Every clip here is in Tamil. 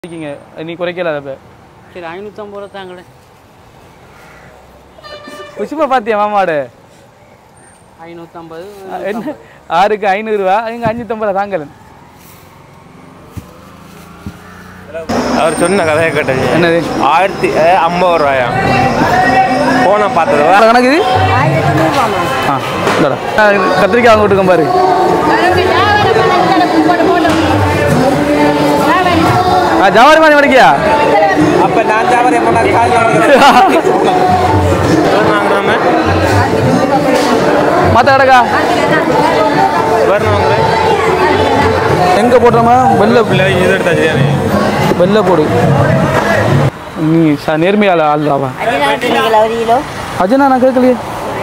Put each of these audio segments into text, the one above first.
இருக்கீங்க நீ குறைக்கல அதை சரி ஐநூற்றம்பது ரூபா தாங்களே புஷ்பா பார்த்தியா மாமாடு ஐநூற்றம்பது என்ன ஆறுக்கு ஐநூறுரூவா இங்கே அஞ்சூற்றம்பது தாங்கலன் அவர் சொன்ன கதையை கேட்டது என்னது ஆயிரத்தி அஹ், ஐம்பது ரூபாயா போன பார்த்ததுவா எவ்வளோ கணக்கு இது ஆ இந்தாடா. ஆ, இது கத்திரிக்காய் வாங்க விட்டுக்கோம் பாரு ஆ ஜவாரி மாதிரி வரைக்கியா அப்ப நான் ஜாவரி பண்ண கால் வாங்குறாம மற்ற கடக்கா வரணும் வாங்குறேன் எங்கே போடுறோமா வெள்ளை பிள்ளை இது எடுத்தாச்சு வெள்ளை போடு நீ ச நேர்மையால் ஆள்றாவா ஒரு கிலோ அஜனா நான் கேட்கலையே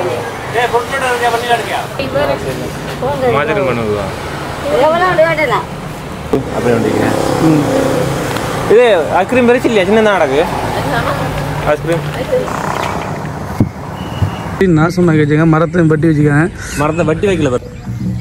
மாதிரி பண்ணுவா எவ்வளோ கேட்டேனா அப்படி வண்டிக்கிறேன் ம் இது ஐஸ்கிரீம் பெருசு இல்லையா சின்ன நடக்கு ஐஸ்கிரீம் நாசமாக வச்சுக்க மரத்தையும் பட்டி வச்சுக்கேன் மரத்தை வட்டி வைக்கல பாரு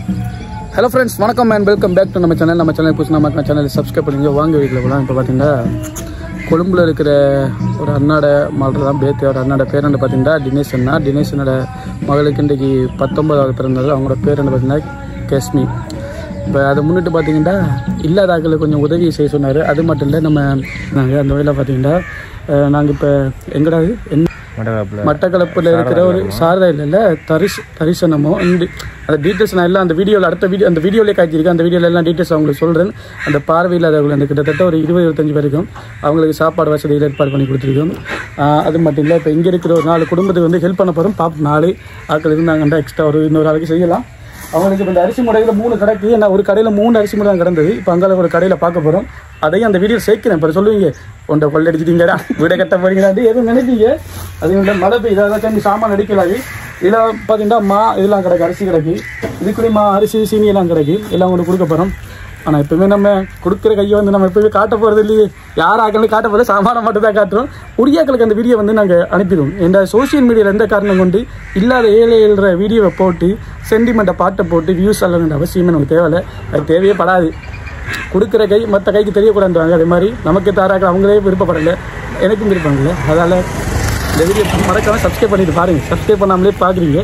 ஹலோ ஃப்ரெண்ட்ஸ் வணக்கம் அண்ட் வெல்கம் பேக் டு நம்ம சேனல் நம்ம சேனல் புதுசு நம்ம சேனல் சப்ஸ்கிரைப் பண்ணுங்க வாங்க வீட்டில் போகலாம் இப்போ பார்த்தீங்கன்னா கொழும்புல இருக்கிற ஒரு அண்ணாட மகள் தான் பேத்தியோட அண்ணாட பேர் என்ன பார்த்தீங்கன்னா தினேஷ் அண்ணா தினேஷ் அண்ணோட மகளுக்கு இன்றைக்கு பத்தொன்பதாவது பிறந்தது அவங்களோட பேர் என்ன பார்த்தீங்கன்னா கேஸ்மி இப்போ அதை முன்னிட்டு பார்த்தீங்கன்னா இல்லாத ஆட்களுக்கு கொஞ்சம் உதவி செய்ய சொன்னார் அது மட்டும் இல்லை நம்ம நாங்கள் அந்த வகையில் பார்த்தீங்கன்னா நாங்கள் இப்போ எங்கடா இது? என்ன மடகாப்பில் மட்டக்களப்பில் இருக்கிற ஒரு சாரதா இல்லைல்ல தரிஸ் தரிசனமோ இந்த அந்த டீட்டெயில்ஸ் நான் எல்லாம் அந்த வீடியோவில் அடுத்த வீடியோ அந்த வீடியோலேயே காய்ச்சிருக்கேன் அந்த வீடியோவில் எல்லாம் டீட்டெயில்ஸ் அவங்களுக்கு சொல்கிறேன் அந்த பார்வையில்லாதவர்கள் அந்த கிட்டத்தட்ட ஒரு இருபது இருபத்தஞ்சு பேருக்கும் அவங்களுக்கு சாப்பாடு வசதியில் ஏற்பாடு பண்ணி கொடுத்துருக்கோம் ஆஹ் அது மட்டும் இல்லை இப்போ இங்கே இருக்கிற ஒரு நாலு குடும்பத்துக்கு வந்து ஹெல்ப் பண்ண போகிறோம் பாப் நாலு ஆட்கள் இருந்தாங்கண்டா எக்ஸ்ட்ரா ஒரு இன்னொரு ஆளுக்கு செய்யலாம் அவங்களுக்கு இப்போ இந்த அரிசி முறையில் மூணு கடைக்கு நான் ஒரு கடையில் மூணு அரிசி முறை தான் கிடந்தது இப்போ அங்கே ஒரு கடையில் பார்க்க போகிறோம் அதையும் அந்த வீடியோ சேர்க்கிறேன் இப்போ சொல்லுவீங்க உண்டை கொள்ளடிச்சிட்டீங்கடா வீடை கட்ட போறீங்கடா எதுவும் நினைப்பீங்க அது இந்த மழை பெய்யுது அதான் சாமான் அடிக்கலாது இதில் பார்த்தீங்கன்னா மா இதெல்லாம் கிடக்கு அரிசி கிடக்கு இதுக்குள்ளே மா அரிசி சீனி எல்லாம் கிடக்கு எல்லாம் கொண்டு கொடுக்க போகிறோம் ஆனால் எப்பவுமே நம்ம கொடுக்குற கையை வந்து நம்ம எப்பவுமே காட்ட போகிறது இல்லையே யார் ஆக்கணும் காட்ட போகிறது சாமானை மட்டும் தான் காட்டுறோம் உரியாக்களுக்கு அந்த வீடியோ வந்து நாங்கள் அனுப்பிடுவோம் இந்த சோஷியல் மீடியாவில் எந்த காரணம் கொண்டு இல்லாத ஏழை எழுற வீடியோவை போட்டு சென்டிமெண்ட்டை பாட்டை போட்டு வியூஸ் அல்லணுன்ற அவசியமே நமக்கு தேவையில்லை அது தேவையே படாது கொடுக்குற கை மற்ற கைக்கு தெரியக்கூடாதுவாங்க அதே மாதிரி நமக்கு தாராக்க அவங்களே விருப்பப்படலை எனக்கும் விருப்பம் இல்லை அதால் இந்த வீடியோ மறக்காம சப்ஸ்கிரைப் பண்ணிட்டு பாருங்க சப்ஸ்கிரைப் பண்ணாமலே பார்க்குறீங்க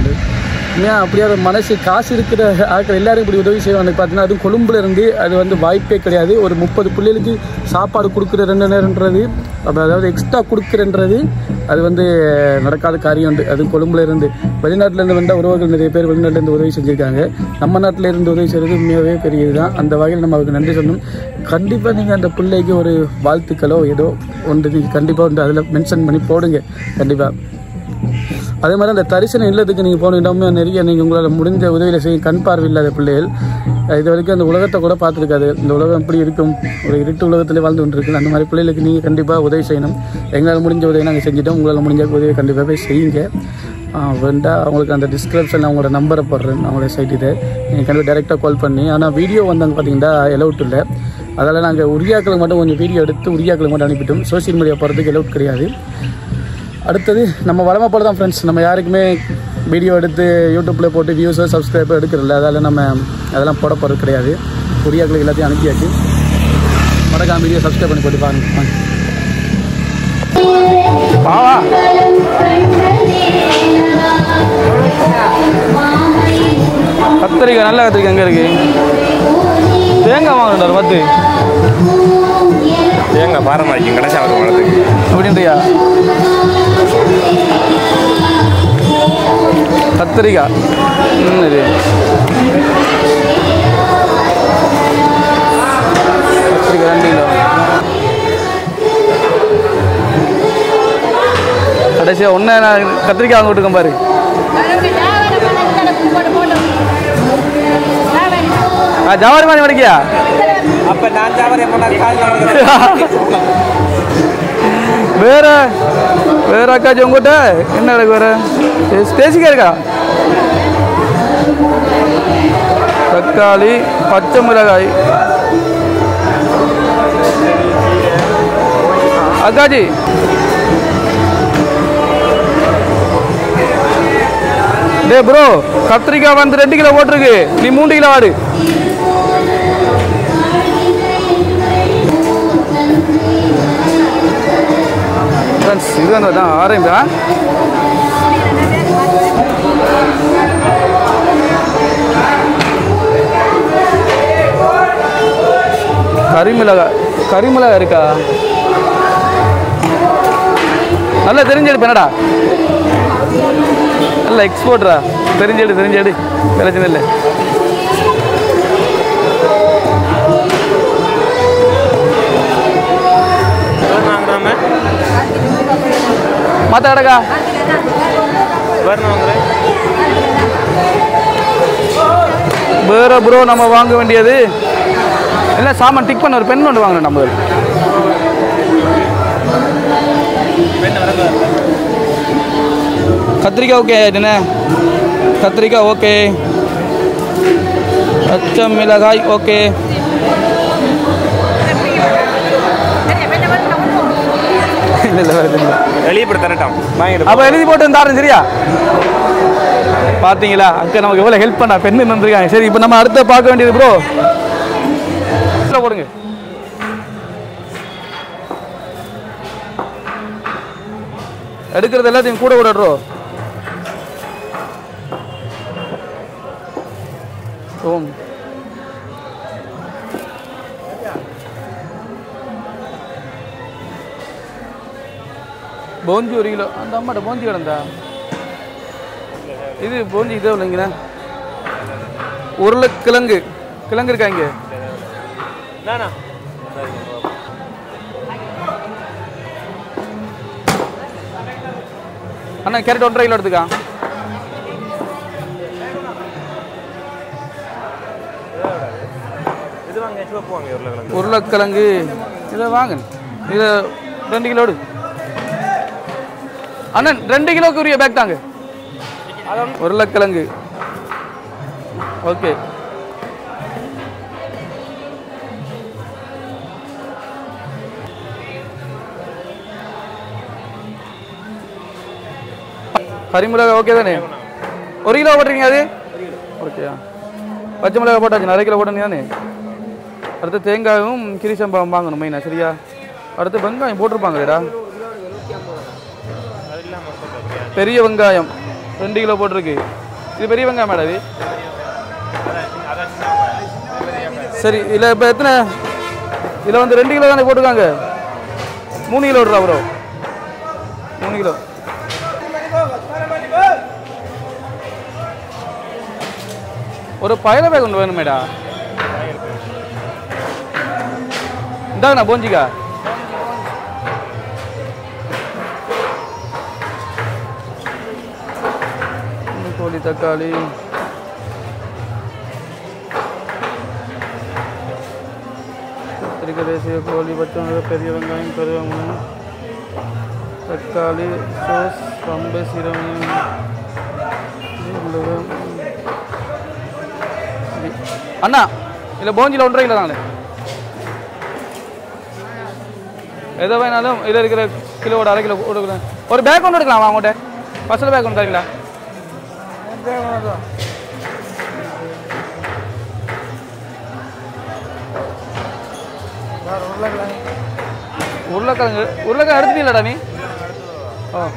ஏன் அப்படியே அது மனசு காசு இருக்கிற ஆட்கள் எல்லாரும் இப்படி உதவி செய்வாங்க பார்த்தீங்கன்னா அதுவும் கொழும்புல இருந்து அது வந்து வாய்ப்பே கிடையாது ஒரு முப்பது பிள்ளைகளுக்கு சாப்பாடு கொடுக்குற ரெண்டு நேரம்ன்றது அப்ப அதாவது எக்ஸ்ட்ரா கொடுக்குறன்றது அது வந்து நடக்காத காரியம் உண்டு அது கொழும்புல இருந்து வெளிநாட்டுல இருந்து வந்த உறவுகள் நிறைய பேர் வெளிநாட்டுல இருந்து உதவி செஞ்சிருக்காங்க நம்ம நாட்டில இருந்து உதவி செய்கிறது உண்மையாகவே பெரிய இதுதான் அந்த வகையில் நம்ம அவருக்கு நன்றி சொல்லணும் கண்டிப்பாக நீங்கள் அந்த பிள்ளைக்கு ஒரு வாழ்த்துக்களோ ஏதோ ஒன்று நீங்கள் கண்டிப்பாக வந்து அதில் மென்ஷன் பண்ணி போடுங்க கண்டிப்பாக அதே மாதிரி அந்த தரிசன இல்லத்துக்கு நீங்கள் போனீங்கன்னா நிறைய நீங்கள் உங்களால் முடிஞ்ச உதவியில் செய்யும் கண் பார்வை இல்லாத பிள்ளைகள் அஹ் இது வரைக்கும் அந்த உலகத்தை கூட பார்த்துருக்காது இந்த உலகம் எப்படி இருக்கும் ஒரு இருட்டு உலகத்திலே வாழ்ந்து கொண்டிருக்கு அந்த மாதிரி பிள்ளைகளுக்கு நீங்கள் கண்டிப்பாக உதவி செய்யணும் எங்களால் முடிஞ்ச உதவி நாங்கள் செஞ்சுட்டோம் உங்களால் முடிஞ்ச உதவி கண்டிப்பாக போய் செய்யுங்க வேண்டா அவங்களுக்கு அந்த டிஸ்கிரிப்ஷனில் அவங்களோட நம்பரை போடுறேன் அவங்களோட சைட் இது நீங்கள் கண்டிப்பாக டேரெக்டாக கால் பண்ணி ஆனால் வீடியோ வந்தாங்க பார்த்தீங்கன்னா எலவுட் இல்லை அதால் நாங்கள் உரியாக்களுக்கு மட்டும் கொஞ்சம் வீடியோ எடுத்து உரியாக்களுக்கு மட்டும் அனுப்பிட்டோம் சோஷியல் மீடியா போகிறதுக்கு எலவுட் கிடையாது அடுத்தது நம்ம வளமை போல தான் ஃப்ரெண்ட்ஸ் நம்ம யாருக்குமே வீடியோ எடுத்து யூடியூப்பில் போட்டு வியூஸோ சப்ஸ்கிரைபர் எடுக்கிறதில்ல அதால் நம்ம அதெல்லாம் போட போகிறது கிடையாது கொரியாக்களுக்கு எல்லாத்தையும் அனுப்பியாச்சு மறக்காம வீடியோ சப்ஸ்கிரைப் பண்ணி போட்டு பாருங்க வாங்க. பாவா கத்திரிக்காய் நல்ல கத்திரிக்காய் எங்கே இருக்கு தேங்காய் வாங்கணும் ஒரு பத்து ஏங்க பாரமா இருக்கும் கடைசி அவர் வளர்த்துக்கு அப்படின்றியா கத்திரிக்காய் ம், இது கத்திரிக்காய் ரெண்டு கிலோ கடைசியாக ஒன்று நான் கத்திரிக்காய் வாங்க விட்டுக்கேன் பாரு ஆ ஜவாரி மாதிரி மடிக்கியா அப்ப நான் ஜாவரி பண்ண கால் வேற வேற அக்காச்சி உங்ககிட்ட என்ன கிடக்கு வேற ஸ்டேசிக்கா இருக்கா தக்காளி பச்சை மிளகாய் அக்காச்சி டே ப்ரோ கத்திரிக்காய் வந்து ரெண்டு கிலோ போட்டிருக்கு நீ மூணு கிலோ வாடு இது வந்து தான் ஆரம்பி ஆ கரிமிளகா கரிமிளகா இருக்கா நல்லா தெரிஞ்செடு என்னடா நல்ல எக்ஸ்போர்ட்ரா தெரிஞ்செடு தெரிஞ்செடு பிரச்சனை இல்லை வேறு வாங்குறாம மற்ற கடைக்கா வேறு வாங்குறேன் வேற ப்ரோ நம்ம வாங்க வேண்டியது இல்லை சாமான் டிக் பண்ண ஒரு பென் ஒன்று வாங்கணும் நம்ம கத்திரிக்காய் ஓகே என்ன கத்திரிக்காய் ஓகே பச்சை மிளகாய் ஓகே இல்லை இல்லை வேறு இல்லை வெளியே போய் தரட்டாம் வாங்கிட்டு அப்போ எழுதி போட்டு தாரேன் சரியா பார்த்தீங்களா அக்கா நமக்கு எவ்வளோ ஹெல்ப் பண்ணா பெண்ணு வந்திருக்காங்க சரி இப்போ நம்ம அடுத்த பார்க்க வேண்டியது ப்ரோ போடுங்க எடுக்கிறது எல்லாத்தையும் கூட விடறோ ஓம் போஞ்சி ஒரு கிலோ அந்த அம்மாட்ட போஞ்சி கிடந்தா இது போஞ்சி இதே இல்லைங்கண்ணா உருளைக்கிழங்கு கிழங்கு இருக்கா இங்கே நானா அண்ணா கேரட் ஒன்றரை கிலோ எடுத்துக்கா இது வாங்க சிவப்பு வாங்க உருளைக்கிழங்கு உருளைக்கிழங்கு இதை வாங்க இதை ரெண்டு கிலோ எடு அண்ணன் ரெண்டு கிலோக்கு உரிய பேக் தாங்க உருளைக்கிழங்கு ஓகே கறிமிளகா ஓகே தானே ஒரு கிலோ போட்டுறீங்க அது ஓகேயா பச்சை மிளகா போட்டாச்சு அரை கிலோ போட்டீங்க தானே அடுத்து தேங்காயும் கிரிசம்பழம் வாங்கணும் மெயினாக சரியா அடுத்து வெங்காயம் போட்டிருப்பாங்களேடா பெரிய வெங்காயம் ரெண்டு கிலோ போட்டிருக்கு இது பெரிய வெங்காயம் மேடம் இது சரி இதில் இப்போ எத்தனை இதில் வந்து ரெண்டு கிலோ தானே போட்டிருக்காங்க மூணு கிலோ விட்றா ப்ரோ மூணு கிலோ ஒரு பயல பேக் ஒன்று வேணுமேடா இந்தாங்கண்ணா போஞ்சிக்கா இந்த கோழி தக்காளி கத்திரிக்காய் தேசிய கோழி பச்சை மிளகாய், பெரிய வெங்காயம் கருவேப்பிலை தக்காளி சோஸ் பம்பை சீரகம் உருளைக்கிழங்கு. அண்ணா இல்லை போஞ்சியில் ஒன்றரை கிலோ தாங்களே எதை வேணாலும் இதில் இருக்கிற கிலோவோட அரை கிலோ கொடுக்குறேன் ஒரு பேக் ஒன்று எடுக்கலாம் அவங்கள்ட்ட பஸ்ஸில் பேக் ஒன்று தரீங்களா உருளைக்கிழங்கு உருளைக்கிழங்கு எடுத்துட்டீங்களாடா நீ ஓ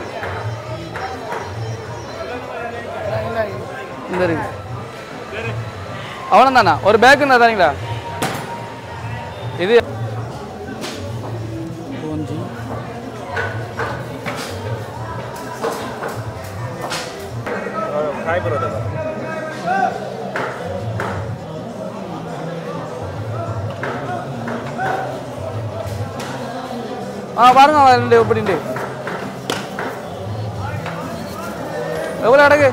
இந்த இருக்கு அவ்வளோதாண்ணா ஒரு பேக்கு என்ன தரீங்களா இது பூஞ்சி காய் பரோட்டா ஆ பாருங்க அவன் ரெண்டு எப்படின்ட்டு எவ்வளோ அடகு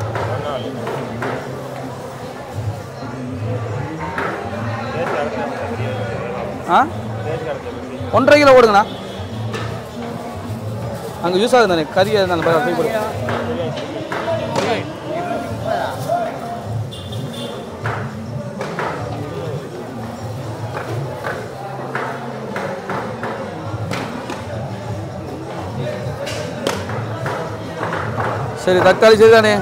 ஆ ஒன்றரை கிலோ போடுங்கண்ணா அங்கே யூஸ் ஆகுது தானே கறி இருந்தாலும் பரவாயில்ல போய் போடு சரி தக்காளி சரிதானே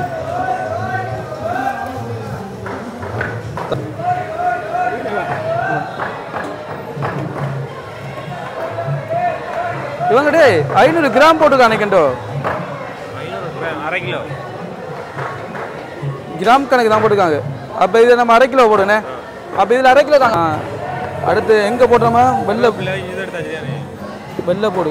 இவங்கடே ஐநூறு கிராம் போட்டு காணிக்கண்டோ அரை கிலோ கிராம் கணக்கு தான் போட்டுருக்காங்க அப்போ இதை நம்ம அரை கிலோ போடுனே அப்போ இதில் அரை கிலோ தாங்க அடுத்து எங்கே போடுறோமா வெள்ளை இல்லை இது எடுத்தாச்சு தானே வெள்ளை போடு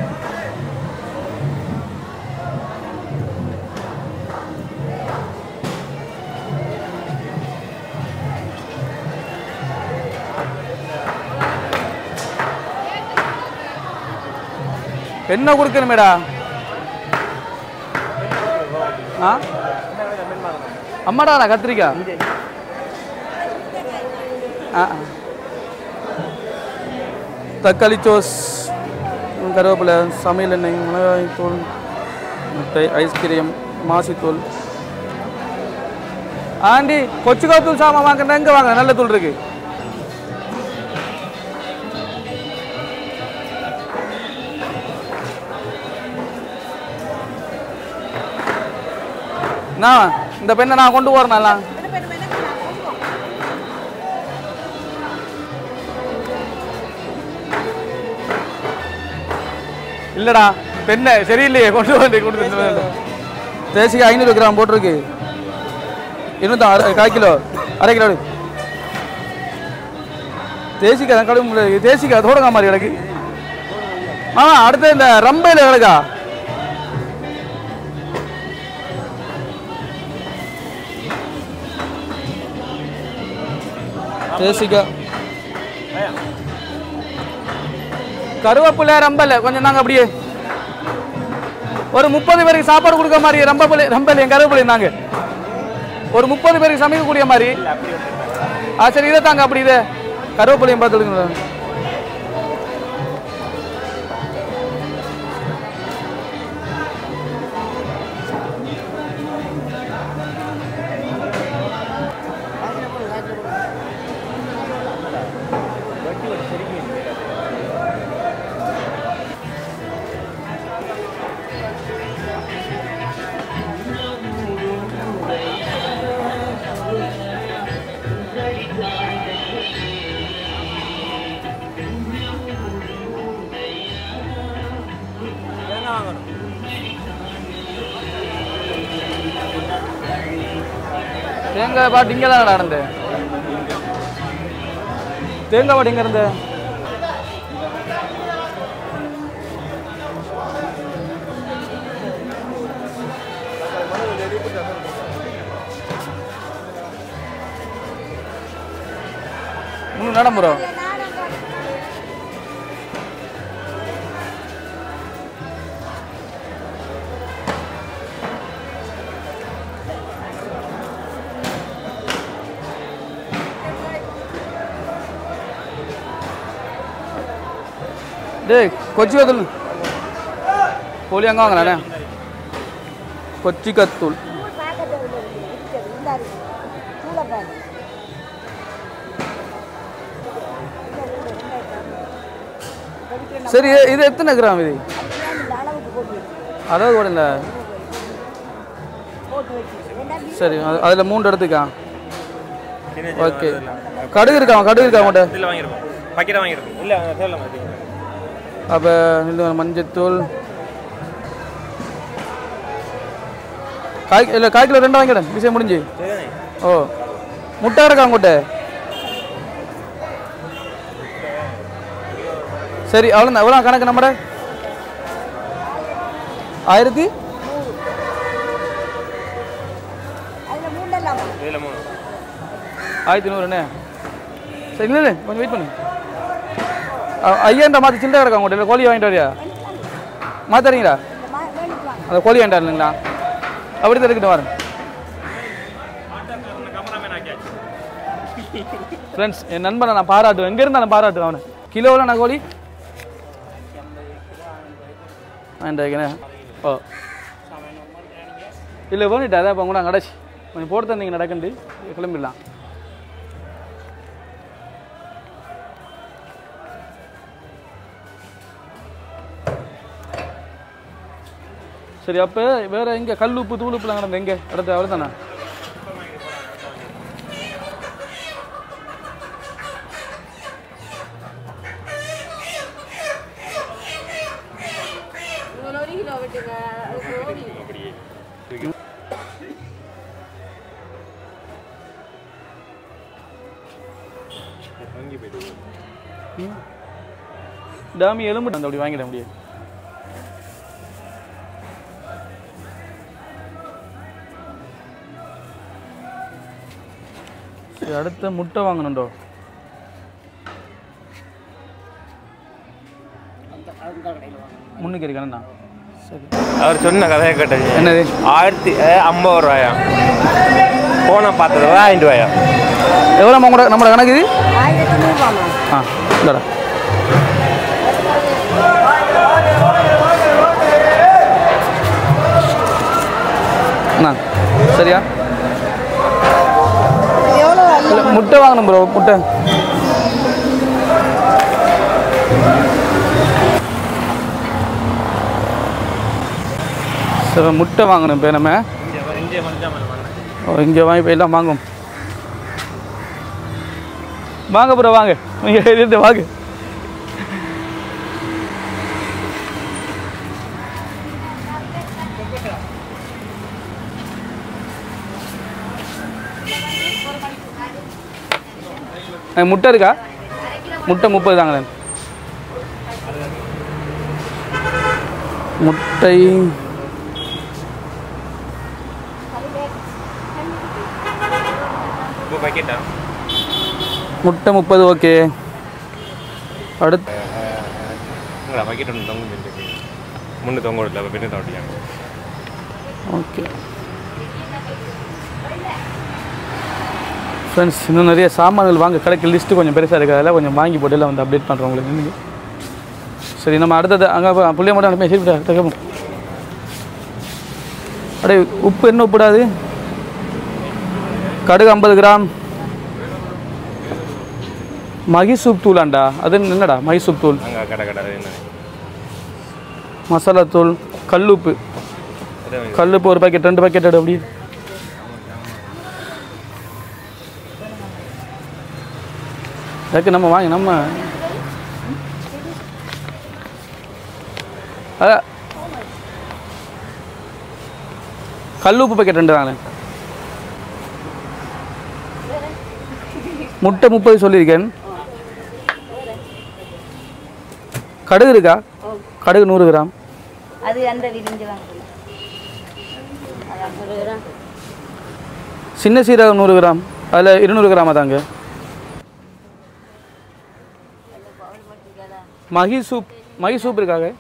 என்ன கொடுக்கணுமேடா ஆ அம்மாடா நான் கத்திரிக்காய் ஆ ஆ. தக்காளி சோஸ் கருவேப்பிலை சமையல் எண்ணெய் மிளகாய் தூள் முட்டை ஐஸ்கிரீம் மாசித்தூள் ஆண்டி கொச்சுக்கா தூள் சாமான் வாங்குறேன் எங்கே வாங்க நல்ல தூள் இருக்கு நான் இந்த பெண்ணை நான் கொண்டு போறேன் இல்லடா பெண்ணை சரியில்லையே கொண்டு வந்து கொண்டு வந்து தேசிக்கு ஐநூறு கிராம் போட்டிருக்கு இருநூத்தா அரை கால் கிலோ அரை கிலோ எடு. தேசிக்கு அதான் கடுமை முடியாது தேசிக்கு அதோட மாதிரி கிடக்கு ஆ அடுத்து இந்த ரம்பையில் கிடக்கா தேசிக்கா கருவேப்பிலை ரம்பல கொஞ்சம் நாங்க அப்படியே ஒரு முப்பது பேருக்கு சாப்பாடு கொடுக்க மாதிரி ரம்பப்பிள்ளை ரம்பலை என் கருவேப்பிலை நாங்க ஒரு முப்பது பேருக்கு சமைக்கக்கூடிய மாதிரி ஆ சரி இதை தாங்க அப்படி இதை கருவேப்பிலையும் பார்த்துடுங்க தேங்காய் பாட்டு இங்கே தான் நடந்து தேங்காய் பாட்டு இங்கே இருந்து இன்னும் நடமுறோம் டேய் கொச்சி கத்தூள் கோழி அங்கே வாங்கினானே கொச்சி கத்தூள் சரி இது- இது எத்தனை கிராம் இது அதாவது கூட இல்லை சரி அது- அதுல மூன்று எடுத்துக்கா ஓகே கடுகு இருக்கா கடுகு இருக்கா உங்கள்கிட்ட இதில் வாங்கியிருக்கோம் பக்கெட்டாக வாங்கியிருக்கோம் இல்லை தேவையில்ல மாதிரி அப்போ இந்த மஞ்சத்தூள் காய் இல்லை கால் கிலோ ரெண்டு வாங்கிடேன் விஷயம் முடிஞ்சு சரிதானே ஓ முட்டை இருக்கா உங்கள்கிட்ட சரி அவ்வளோதான் எவ்வளோ கணக்கு நம்மட ஆயிரத்தி இதில் மூணு ஆயிரத்தி நூறுண்ணே சரி இல்லை இல்லை கொஞ்சம் வெயிட் பண்ணு அ- ஐயாயிரம் மாற்றி சில்லறை கிடக்கா உங்கள்கிட்ட இல்லை கோழி வாங்கிட்டு வரியா மாத்தறீங்களா அந்த கோழி வாங்கிட்டு வரீங்களா அப்படி தான் இருக்கட்டும் வரேன் ஃப்ரெண்ட்ஸ் என் நண்பனை நான் பாராட்டுவேன் எங்கே இருந்தாலும் பாராட்டுவேன் அவனை கிலோவில் நான் கோழி வாங்கிட்டு ஓ இல்லை வேணிட்டு அதான் இப்போ கூட கடைசி கொஞ்சம் போட்டு தந்தீங்க நடக்கண்டு கிளம்பிடலாம் சரி அப்போ வேற எங்கே கல் உப்பு தூள் உப்புலாம் கிடந்த எங்கே அடுத்து அவ்வளோ தானே அப்படியே தூக்கி வாங்கி போயிட்டு டாமி எலும்பு அந்த அப்படி வாங்கிட முடியாது சரி அடுத்த முட்டை வாங்கணுண்டோ முன்னுக்கு இருக்கானண்ணா சரி அவர் சொன்ன கதையை கேட்டது என்னது ஆயிரத்தி அஹ், ஐம்பது ரூபாயா போன பார்த்தது வாங்கிட்டு ரூபாயா எவ்வளோ நம்மளோட நம்மளோட கணக்கு இது ஆயிரத்தி நூறுபாமா ஆ இந்தடா அண்ணா சரியா இல்ல, முட்டை வாங்கணும் ப்ரோ முட்டை சரி முட்டை வாங்கணும் இப்போ நம்ம இங்கே வந்து ஓ இங்கே வாங்கி போய் எல்லாம் வாங்கும் வாங்க ப்ரோ வாங்க நீங்கள் இருந்து வாங்க அஹ் முட்டை இருக்கா முட்டை முப்பது தாங்க முட்டை இப்போ பாக்கெட்டா முட்டை முப்பது ஓகே அடுத்து உங்களா பாக்கெட் ஒன்று தொங்கு இருக்கு முன்னு தொங்க விடல அப்போ பின்னு தவட்டியாங்க ஓகே ஃப்ரெண்ட்ஸ் இன்னும் நிறைய சாமான்கள் வாங்க கடைக்கு லிஸ்ட்டு கொஞ்சம் பெருசாக இருக்குது அதெல்லாம் கொஞ்சம் வாங்கி போட்டு எல்லாம் வந்து அப்டேட் பண்ணுறோம் உங்களுக்கு இன்னைக்கு சரி நம்ம அடுத்தது அங்கே புள்ளிய மட்டும் அனுப்பி சரி கேட்போம் அடே உப்பு என்ன உப்புடாது கடுகு ஐம்பது கிராம் மகிசூப் தூளாண்டா அது என்னடா மகிசூப் தூள் அங்கே கடை கடை அது என்ன மசாலா தூள் கல்லுப்பு அதான் இது. கல்லுப்பு ஒரு பாக்கெட் ரெண்டு பாக்கெட் எடு அப்படி அதுக்கு நம்ம வாங்கி நம்ம அத கல்லுப்பு பாக்கெட் ரெண்டு தாங்களே முட்டை முப்பது சொல்லியிருக்கேன் கடுகு இருக்கா கடுகு நூறு கிராம் அது அந்த விரிஞ்சு வாங்க அது ஐம்பது கிராம் சின்ன சீரகம் நூறு கிராம் அதில் இருநூறு கிராமா தாங்க மகி சூப் மகி சூப் இருக்காங்க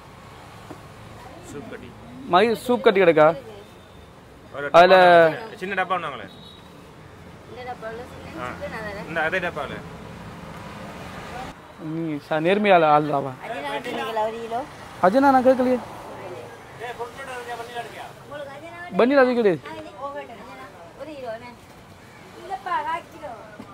சூப் கட்டி மகி சூப் கட்டி கிடக்கா ஒரு அதுல- டப்பா சின்ன டப்பா ஒன்றாங்களே இந்த அதே டப்பாவில் நீ ச நேர்மையால் ஆள் தாவா அஜினா ஒரு கிலோ அஜனா நான் கேட்கலையே பன்னீர் அது கிடையாது ஒரு கிலோ இல்லப்பா கால் கிலோ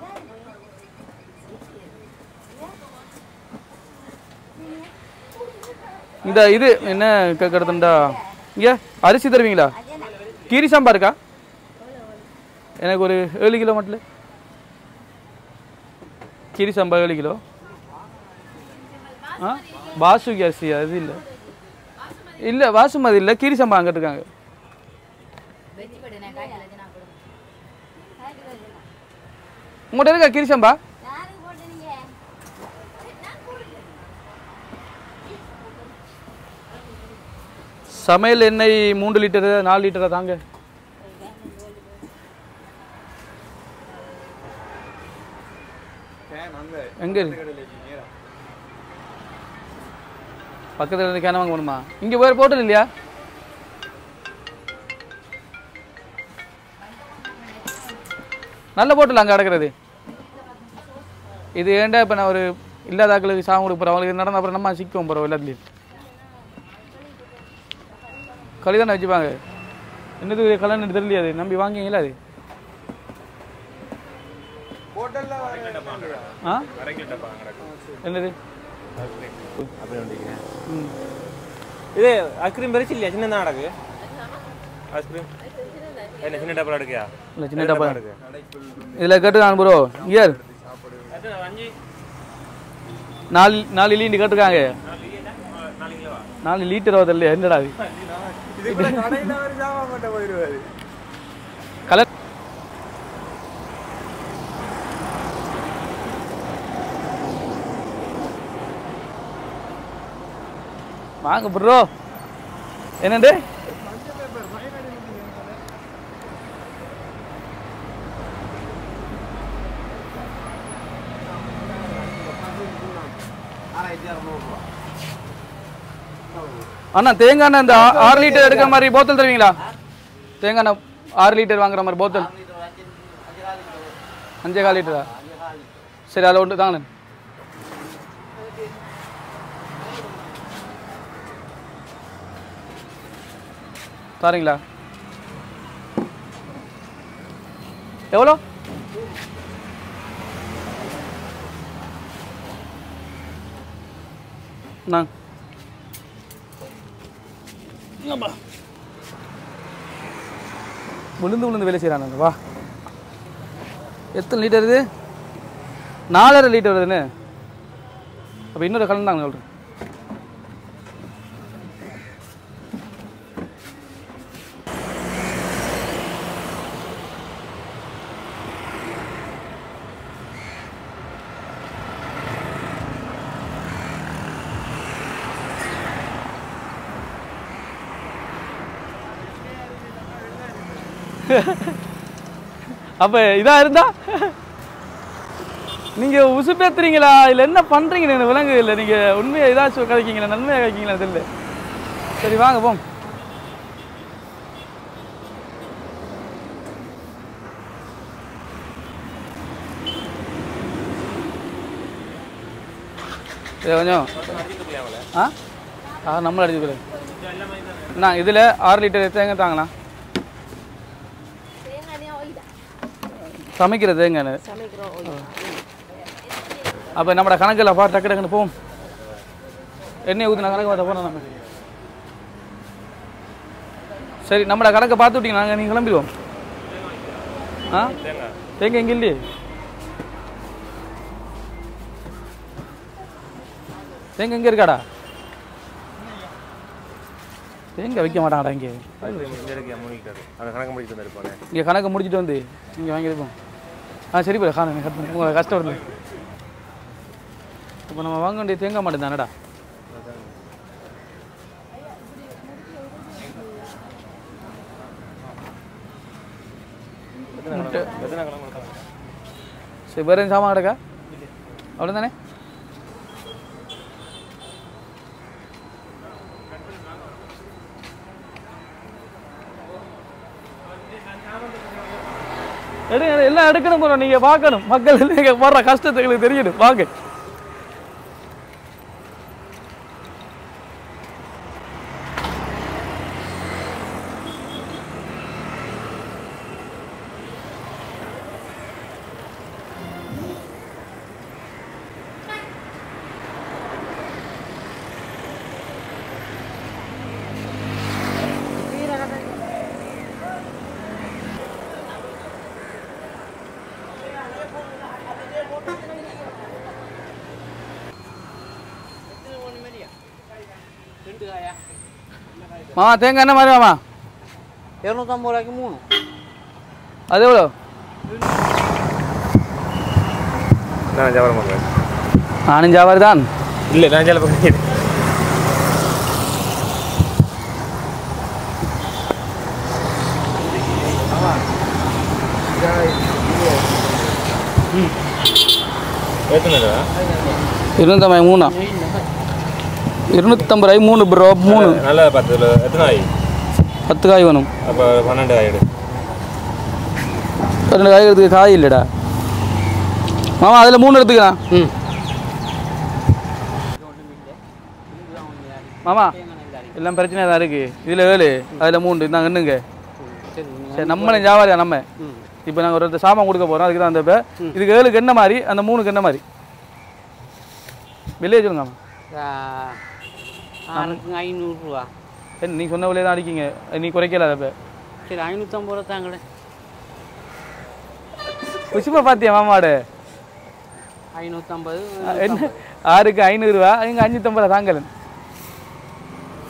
இந்த இது என்ன கேட்கறதுண்டா இங்கே அரிசி தருவீங்களா கீரி சாம்பார் இருக்கா எனக்கு ஒரு ஏழு கிலோ மட்டும் கீரி சாம்பார் ஏழு கிலோ ஆ பாசுகி அரிசி அது இல்லை இல்லை பாசுமதி இல்லை கீரி சாம்பார் அங்கிட்டு இருக்காங்க உங்கள்கிட்ட இருக்கா கீரி சாம்பா சமையல் எண்ணெய் மூன்று லிட்டரு நாலு லிட்டரா தாங்க எங்க இருக்கு பக்கத்துல இருந்து கேன வாங்க போகணுமா இங்க வேற போட்டல் இல்லையா நல்ல போட்டல் அங்க அடக்கிறது இது ஏன்டா இப்ப நான் ஒரு இல்லாத ஆட்களுக்கு சாகம் கொடுக்க போறேன் அவங்களுக்கு நடந்த அப்புறம் நம்ம சிக்குவோம் போறோம் எல்லாத்துலயும் களி தானே வச்சுப்பாங்க என்னது கல்யாணம் தெரியலையா அது நம்பி வாங்கிங்களா அது ஆ அரை கிலோ டப்பா கிடக்கும் என்னது அப்படி வண்டிக்கிறேன் ம் இது ஐஸ்கிரீம் பெருசு இல்லையா சின்ன தான் நடக்கு ஐஸ்கிரீம் என்ன சின்ன டப்பா எடுக்கியா இல்லை சின்ன டப்பா எடுக்கு இதில் கேட்டுருக்காங்க ப்ரோ இயர் அஞ்சு நாலு நாலு இலிண்டு கேட்டிருக்காங்க நாலு கிலோவா நாலு லிட்டர் வருது என்னடா அது இது கூட கடையில் ஒரு ஜாமான் மட்டும் போயிடுவாரு கலர் வாங்க ப்ரோ என்னண்டு அண்ணா தேங்காய் எண்ணெய் இந்த ஆ- ஆறு லிட்டர் எடுக்கிற மாதிரி போத்தல் தருவீங்களா தேங்காய் எண்ணெய் ஆறு லிட்டர் வாங்குற மாதிரி போத்தல் அஞ்சே கால் லிட்டரா சரி அதில் ஒன்று தாங்கண்ணே தாரீங்களா எவ்வளோ நான் விழுந்து விழுந்து வேலை செய்கிறாங்க வா எத்தனை லிட்டர் இது நாலரை லிட்டர் வருதுன்னு அப்போ இன்னொரு கலந்தாங்க சொல்கிறேன் அப்போ இதாக இருந்தா நீங்கள் உசுப்பேத்துறீங்களா இல்லை என்ன பண்ணுறீங்க எனக்கு விலங்கு இல்லை நீங்கள் உண்மையை ஏதாச்சும் கதைக்கீங்களா நன்மையாக கதைக்கீங்களா தெரியல சரி வாங்க போம் இது கொஞ்சம் ஆ ஆ நம்மள அடிச்சுக்கிறேன் நான் இதில் ஆறு லிட்டர் தேங்காய் தாங்களா சமைக்கிற தேங்காய் அப்போ நம்மட கணக்கில் பா டக்கு டக்குன்னு போவோம் எண்ணெய் ஊற்றின கணக்கு பார்த்த போகிறோம் நம்ம சரி நம்மட கணக்கை பார்த்து விட்டீங்க நாங்கள் நீங்கள் கிளம்பிடுவோம் ஆ தேங்காய் தேங்காய் எங்கே இல்லையே தேங்காய் எங்கே இருக்காடா தேங்காய் வைக்க மாட்டாங்கடா இங்கே இந்த இருக்கு மூணிக்கிட்டாரு அங்கே கணக்கு முடிச்சு வந்திருப்பானே இங்கே கணக்கு முடிச்சிட்டு வந்து இங்கே வாங்கியிருப்போம் ஆ சரி போய் காணும் கட் பண்ணி உங்களை கஷ்டம் இல்லை இப்போ நம்ம வாங்க வேண்டிய தேங்காய் மாட்டேன் தானடா முட்டை எத்தனை கணக்கு கொடுத்தாங்க சரி வேறு சாமான் கிடக்கா அவ்வளோ தானே எடுங்க எடுங்க, எல்லாம் எடுக்கணும் போகிறோம் நீங்கள் பார்க்கணும் மக்கள் நீங்கள் போடுற கஷ்டத்தை எங்களுக்கு தெரியணும் வாங்க மாமா தேங்காய் என்ன மாதிரி மாமா இரநூத்தம்பது ரூபாய்க்கு மூணு அது எவ்வளோ நான் ஜாபரம் பண்ணுறேன் நானும் ஜாவாரி தான் இல்லை நான் ஜால பக்கம் எத்தனை ரூபா இருநூத்தம்பது மூணா இருநூத்தம்பது ரூபாய் மூணு ப்ரோ மூணு நல்லா பார்த்து எத்தனை ஆகி பத்து காய் வேணும் அப்போ பன்னெண்டு ஆகிடு ரெண்டு காய் எடுத்துக்க காய் இல்லைடா மாமா அதில் மூணு எடுத்துக்கலாம் ம் மாமா எல்லாம் பிரச்சனையாக தான் இருக்குது இதில் ஏழு அதில் மூணு நாங்கள் என்னங்க சரி நம்மளே ஜாவாரியா நம்ம இப்போ நாங்கள் ஒரு சாமான் கொடுக்க போகிறோம் அதுக்கு தான் அந்த இப்போ இதுக்கு ஏழுக்கு என்ன மாதிரி அந்த மூணுக்கு என்ன மாதிரி வில்லேஜ் சொல்லுங்க மாமா ஆளுக்கு ஐநூறுரூவா என்ன நீ சொன்ன விலையே தான் அடிக்கீங்க நீ குறைக்கல அதை இப்போ சரி ஐநூற்றம்பது ரூபா தாங்களே குசிப்பா பார்த்தியா மாமாடு ஐநூற்றம்பது என்ன ஆறுக்கு ஐநூறுரூவா இங்கே அஞ்சூற்றம்பது தாங்கலன்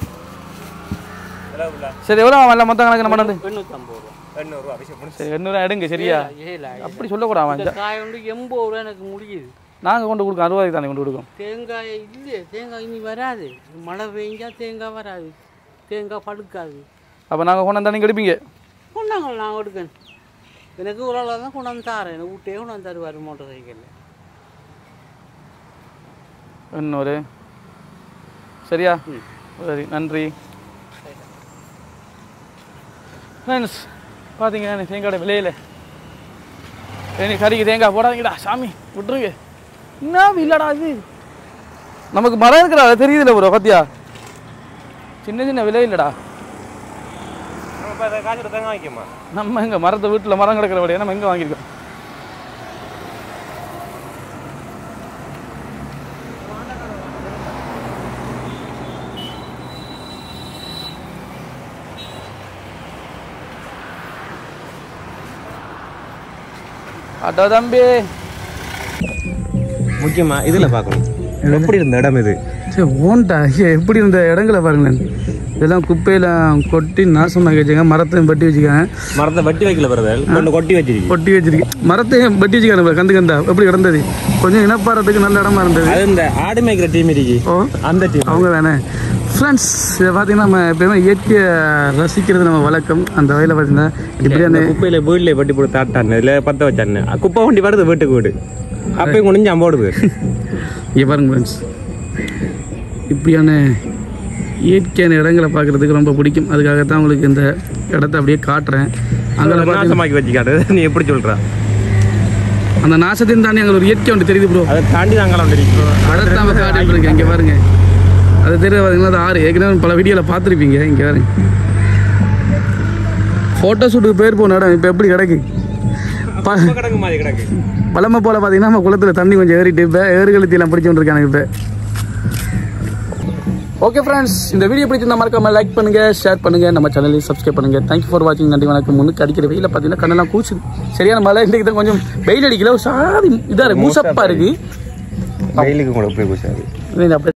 எவ்வளோ உள்ள சரி எவ்வளோ வரல மொத்தம் கணக்கு நம்ம நடந்து எண்ணூற்றம்பது ரூபா எண்ணூறுரூவா விஷயம் முடிச்சு சரி எண்ணூறு எடுங்க சரியா ஏழா அப்படி சொல்லக்கூடாது இந்த காய் வந்து எண்பது ரூபா எனக்கு முடியுது நாங்கள் கொண்டு கொடுக்கோம் அறுபதுக்கு தானே கொண்டு கொடுக்கோம் தேங்காய் இல்லையே தேங்காய் இனி வராது மழை பெஞ்சா தேங்காய் வராது தேங்காய் படுக்காது அப்போ நாங்கள் கொண்டாந்து நீங்கள் எடுப்பீங்க கொண்டாங்க நான் எடுக்கேன் எனக்கு ஒரு ஆளாக தான் கொண்டாந்து தாரேன் எனக்கு விட்டே கொண்டாந்து தருவார் மோட்டர் சைக்கிளில் இன்னொரு சரியா சரி நன்றி ஃப்ரெண்ட்ஸ் பார்த்தீங்க தேங்காயோட விலையில ஏனி கறிக்கு தேங்காய் போடாதீங்கடா சாமி விட்டுருங்க என்ன இல்லடா இது நமக்கு மரம் இருக்கிறா அது தெரியுதுல்ல ப்ரோ பத்தியா சின்ன சின்ன விலை இல்லடா நம்ம இப்போ அதை காய்ச்சல் தேங்காய் வாங்கிக்கோமா நம்ம எங்க மரத்தை வீட்டில் மரம் கிடக்கிற விலையை நம்ம எங்கே வாங்கியிருக்கோம் அட்டோ தம்பி முக்கியமா இதில் பார்க்கணும் எப்படி இருந்த இடம் இது சரி ஓன்டா ஐயா எப்படி இருந்த இடங்களை பாருங்களேன் இதெல்லாம் குப்பையில கொட்டி நாசமாக்கி வச்சுங்க மரத்தையும் பட்டி வச்சுக்காங்க மரத்தை வட்டி வைக்கல பிரதர் கொண்டு கொட்டி வச்சிருக்கு கொட்டி வச்சிருக்கேன் மரத்தையும் பட்டி வச்சுக்காங்க கந்து கந்தா எப்படி கிடந்தது கொஞ்சம் இனப்பாறதுக்கு நல்ல இடமா இருந்தது அது இந்த ஆடு மேய்க்கிற டீம் இருக்கு ஓ அந்த டீம் அவங்க தானே ஃப்ரெண்ட்ஸ் இதை பார்த்தீங்கன்னா நம்ம எப்பயுமே இயற்கையை ரசிக்கிறது நம்ம வழக்கம் அந்த வகையில் பார்த்தீங்கன்னா இப்படி அந்த குப்பையில வீட்டில் பட்டி போட்டு தாட்டான்னு இல்லை பற்ற வச்சான்னு குப்பை வண்டி வருது வீட்டுக்கு வீடு அப்பயும் கொண்டு அம்போடுது இங்கே பாருங்க ஃப்ரெண்ட்ஸ் இப்படியான இயற்கையான இடங்களை பார்க்குறதுக்கு ரொம்ப பிடிக்கும் அதுக்காகத்தான் உங்களுக்கு இந்த இடத்த அப்படியே காட்டுறேன் அங்கே பார்த்தீங்கன்னா நாசமாக்கி வச்சுக்காடு நீ எப்படி சொல்ற அந்த நாசத்தையும் தாண்டி அங்கே ஒரு இயற்கை ஒன்று தெரியுது ப்ரோ அதை தாண்டி நாங்கள் வந்துருக்கோம் அதை நம்ம காட்டிட்டு இருக்கேன் இங்கே பாருங்க அது தெரியுது பார்த்தீங்களா அது ஆறு ஏற்கனவே பல வீடியோவில் பார்த்துருப்பீங்க இங்கே பாருங்க ஃபோட்டோ ஷூட்டுக்கு பேர் போன இடம் இப்போ எப்படி கிடக்கு ப கிடக்கு மாதிரி கிடக்கு பழமை போல் பார்த்தீங்கன்னா நம்ம குளத்தில் தண்ணி கொஞ்சம் ஏறிட்டு இப்போ ஏறுகழுத்தியெல்லாம் பிடிச்சு கொண்டிருக்காங்க இப்போ ஓகே ஃப்ரெண்ட்ஸ் இந்த வீடியோ பிடிச்சிருந்தா மறக்காம லைக் பண்ணுங்க ஷேர் பண்ணுங்க நம்ம சேனலையும் சப்ஸ்கிரைப் பண்ணுங்க தேங்க்யூ ஃபார் வாட்சிங் நன்றி வணக்கம் முன்னுக்கு அடிக்கிற வெயில பார்த்தீங்கன்னா கண்ணெல்லாம் கூச்சுது சரியான மழை இன்றைக்கு தான் கொஞ்சம் வெயில் அடிக்கல ஒரு சாதி இதாக இருக்கு மூசப்பா இருக்கு வெயிலுக்கு கூட போய் கூசாது இது அப்படியே